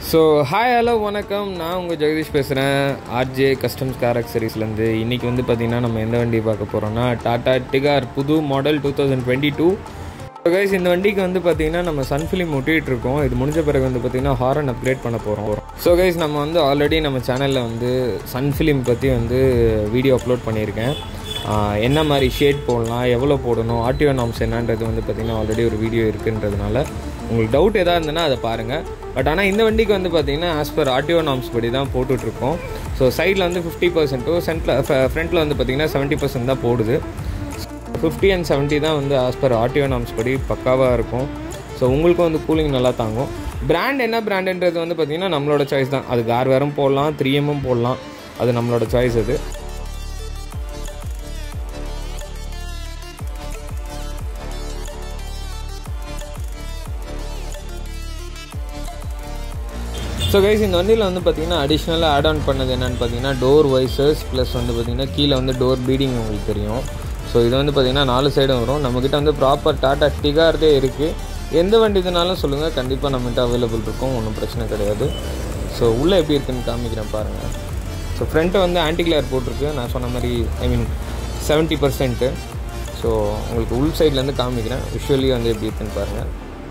so hi hello வணக்கம் நான் உங்கள் ஜெகதீஷ் பேசுகிறேன் ஆர்ஜே கஸ்டம்ஸ் கார் அக்சரிஸ்லேருந்து இன்றைக்கி வந்து பார்த்திங்கன்னா நம்ம எந்த வண்டி பார்க்க போகிறோம்னா டாடா டிகார் புது model two thousand twenty two guys இந்த வண்டிக்கு வந்து பார்த்திங்கன்னா நம்ம சன் ஃபிலிம் ஒட்டிகிட்டு இருக்கோம் இது முடிஞ்ச பிறகு வந்து பார்த்திங்கன்னா ஹாரன் அப்கிரேட் பண்ண போகிறோம் ஸோ கைஸ் நம்ம வந்து ஆல்ரெடி நம்ம சேனலில் வந்து சன் ஃபிலிம் பற்றி வந்து வீடியோ அப்லோட் பண்ணியிருக்கேன் ஆஹ் என்ன மாதிரி ஷேட் போடலாம் எவ்வளோ போடணும் ஆர்டிஓ நாம்ஸ் என்னன்றது வந்து பார்த்திங்கன்னா ஆல்ரெடி ஒரு வீடியோ இருக்குன்றதுனால உங்களுக்கு டவுட் எதாக இருந்ததுன்னா அதை பாருங்கள் பட் ஆனால் இந்த வண்டிக்கு வந்து பார்த்திங்கன்னா ஆஸ் பர் ஆர்டிஓ நாம்ஸ் படி தான் போட்டுட்ருக்கோம் ஸோ சைடில் வந்து ஃபிஃப்டி பர்சன்ட்டும் சென்ட்டில் ஃப்ரண்ட்டில் வந்து பார்த்திங்கன்னா செவன்ட்டி பர்சன்ட் தான் போடுது ஃபிஃப்டி அண்ட் செவன்ட்டி தான் வந்து ஆஸ் பர் ஆர்டிஓ நாம்ஸ் படி பக்காவாக இருக்கும் ஸோ உங்களுக்கும் வந்து கூலிங் நல்லா தாங்கும் பிராண்ட் என்ன பிராண்டுன்றது வந்து பார்த்திங்கன்னா நம்மளோட சாய்ஸ் தான் அது கார் வேறும் போடலாம் த்ரீ எம்மும் போடலாம் அது நம்மளோட சாய்ஸ் அது ஸோ கைஸ் இந்த வண்டியில் வந்து பார்த்தீங்கன்னா அடிஷ்னலாக ஆட் ஆன் பண்ணது என்னென்னு பார்த்தீங்கன்னா டோர் வைசர்ஸ் ப்ளஸ் வந்து பார்த்தீங்கன்னா கீழே வந்து டோர் பீடிங் உங்களுக்கு தெரியும் ஸோ இது வந்து பார்த்தீங்கன்னா நாலு சைடும் வரும் நம்மக்கிட்ட வந்து ப்ராப்பர் டாட்டா டிகார்டே இருக்குது எந்த வண்டி இதுனாலும் சொல்லுங்கள் கண்டிப்பாக நம்மகிட்ட அவைலபிள் இருக்கும் ஒன்றும் பிரச்சனை கிடையாது ஸோ உள்ளே எப்படி இருக்குன்னு காமிக்கிறேன் பாருங்கள் ஸோ ஃப்ரண்ட்டை வந்து ஆன்டி கிளேர் போட்டிருக்கு நான் சொன்ன மாதிரி I mean seventy percent so உங்களுக்கு உள் சைட்லேருந்து காமிக்கிறேன் விஷுவலி வந்து எப்படி இருக்குன்னு பாருங்கள்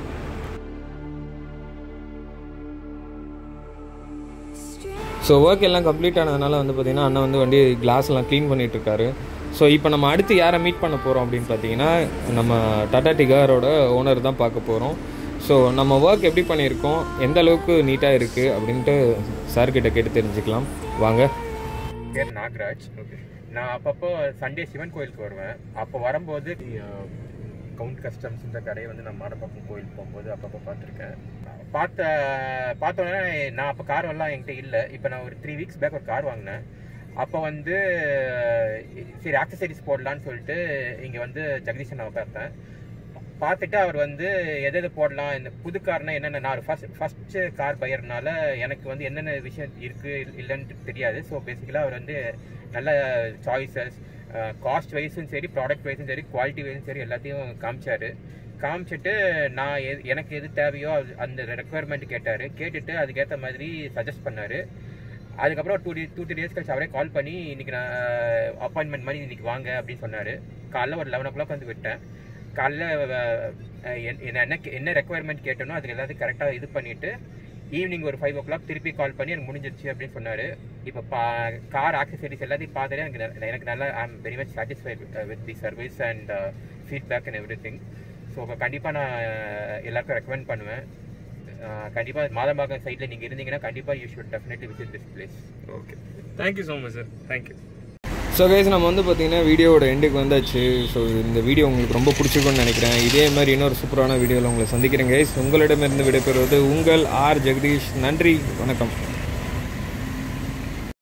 ஸோ ஒர்க் எல்லாம் கம்ப்ளீட் ஆனதுனால வந்து பார்த்திங்கன்னா அண்ணன் வந்து வண்டி கிளாஸ் எல்லாம் க்ளீன் பண்ணிட்டு இருக்காரு ஸோ இப்போ நம்ம அடுத்து யாரை மீட் பண்ண போகிறோம் அப்படின்னு பார்த்தீங்கன்னா நம்ம டாடா டிகாரோட ஓனர் தான் பார்க்க போகிறோம் ஸோ நம்ம ஒர்க் எப்படி பண்ணியிருக்கோம் எந்த அளவுக்கு நீட்டாக இருக்குது அப்படின்ட்டு சார்கிட்ட கேட்டு தெரிஞ்சுக்கலாம் வாங்க பேர் நாகராஜ் நான் அப்பப்போ சண்டே சிவன் கோயிலுக்கு வருவேன் அப்போ வரும்போது கவுண்ட் கஸ்டம்ஸ் இந்த கடையை வந்து நான் மாடப்பாக்கம் கோயில் போகும்போது அப்பப்போ பார்த்துருக்கேன் பார்த்த பார்த்தோன்னே நான் அப்போ கார் எல்லாம் என்கிட்ட இல்லை இப்போ நான் ஒரு த்ரீ வீக்ஸ் பேக் ஒரு கார் வாங்கினேன் அப்போ வந்து சரி ஆக்சசரிஸ் போடலான்னு சொல்லிட்டு இங்கே வந்து ஜெகதீஷன் நான் பார்த்தேன் பார்த்துட்டு அவர் வந்து எது எது போடலாம் இந்த புது கார்னா என்னென்ன நான் ஃபர்ஸ்ட் ஃபர்ஸ்ட் கார் பையர்னால எனக்கு வந்து என்னென்ன விஷயம் இருக்கு இல்லைன்னு தெரியாது ஸோ பேசிக்கலாக அவர் வந்து நல்ல சாய்ஸஸ் காஸ்ட் வைஸும் சரி ப்ராடக்ட் வைஸும் சரி குவாலிட்டி வைஸும் சரி எல்லாத்தையும் காமிச்சாரு காமிச்சிட்டு நான் எது எனக்கு எது தேவையோ அது- அந்த ரெக்குவயர்மெண்ட் கேட்டார் கேட்டுட்டு அதுக்கேற்ற மாதிரி சஜஸ்ட் பண்ணார் அதுக்கப்புறம் two day two three days கழிச்சு அவரே கால் பண்ணி இன்னைக்கு நான் அப்பாயின்மெண்ட் மாதிரி இன்னைக்கு வாங்க அப்படின்னு சொன்னார் காலைல ஒரு லெவன் ஓ கிளாக் வந்து விட்டேன் காலைல அஹ், என்- என்ன என்ன கே- என்ன ரெக்குவயர்மெண்ட் கேட்டனோ அதுக்கு எல்லாத்தையும் கரெக்டாக இது பண்ணிட்டு ஈவினிங் ஒரு ஃபைவ் ஓ கிளாக் திருப்பி கால் பண்ணி எனக்கு முடிஞ்சிருச்சு அப்படின்னு சொன்னார் இப்போ பா கார் ஆக்சசரிஸ் எல்லாத்தையும் பார்த்துட்டு எனக்கு ந- எனக்கு நல்லா I am very much satisfied with the service and feedback and everything so கண்டிப்பாக நான் எல்லாருக்கும் ரெக்கமெண்ட் பண்ணுவேன் கண்டிப்பாக மாதம்பாக்கம் சைடில் நீங்கள் இருந்தீங்கன்னா கண்டிப்பாக you should definitely visit this place okay thank you so much sir thank you so guys நம்ம வந்து பார்த்தீங்கன்னா வீடியோவோட எண்டுக்கு வந்தாச்சு ஸோ இந்த வீடியோ உங்களுக்கு ரொம்ப பிடிச்சிருக்கும்னு நினைக்கிறேன் இதே மாதிரி இன்னொரு சூப்பரான வீடியோவில் உங்களை சந்திக்கிறேன் கைஸ் உங்களிடமிருந்து விடைபெறுவது உங்கள் ஆர் ஜெகதீஷ் நன்றி வணக்கம்